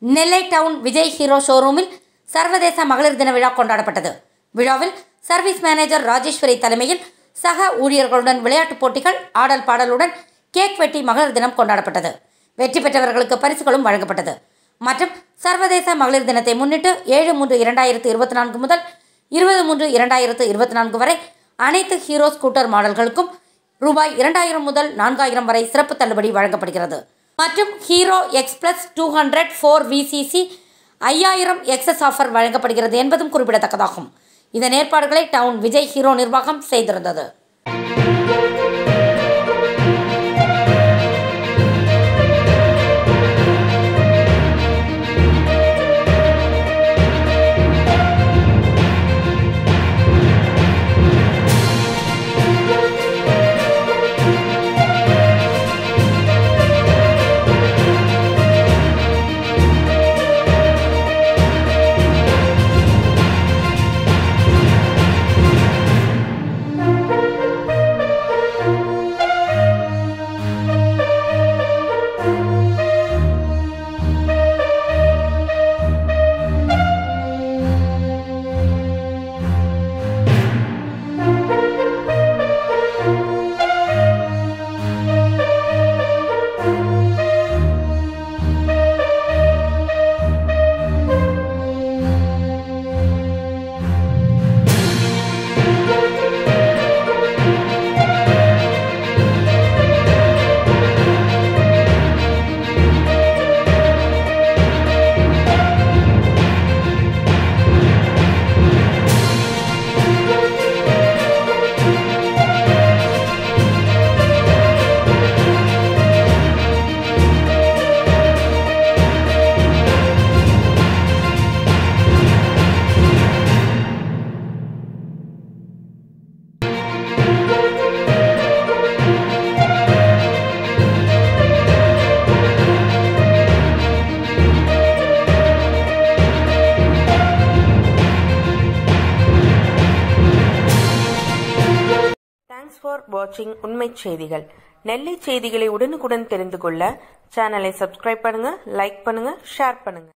நெல்லை down Vijay hero ஷோரூமில் சர்வதேச மகளிர் தின விழா கொண்டாடப்பட்டது விழாவில் சர்வீஸ் மேனேஜர் ராஜேஸ்வரி தலைமையில் சக ஊழியர்களுடன் விளையாட்டுப் போட்டிகள் ஆடல் பாடலுடன் கேக் வெட்டி மகளிர் தினம் கொண்டாடப்பட்டது வெற்றி பெற்றவர்களுக்கு பரிசுகளும் வழங்கப்பட்டது மற்றும் சர்வதேச மகளிர் தினத்தை முன்னிட்டு ஏழு மூன்று இரண்டாயிரத்து இருபத்தி நான்கு முதல் இருபது மூன்று இரண்டாயிரத்து இருபத்தி நான்கு வரை அனைத்து ஹீரோ ஸ்கூட்டர் மாடல்களுக்கும் ரூபாய் இரண்டாயிரம் முதல் நான்காயிரம் வரை சிறப்பு தள்ளுபடி வழங்கப்படுகிறது மற்றும் Hero Xpulse two hundred four விசிசி ஐயாயிரம் எக்ஸஸ் ஆஃபர் வழங்கப்படுகிறது என்பதும் குறிப்பிடத்தக்கதாகும் இதன் ஏற்பாடுகளை டவுன் விஜய் ஹீரோ நிர்வாகம் செய்திருந்தது தேங்க்ஸ் ஃபார் வாட்சிங் உண்மைச் செய்திகள் நெல்லை செய்திகளை உடனுக்குடன் தெரிந்து கொள்ள சேனலை சப்ஸ்கிரைப் பண்ணுங்க லைக் பண்ணுங்க ஷேர் பண்ணுங்க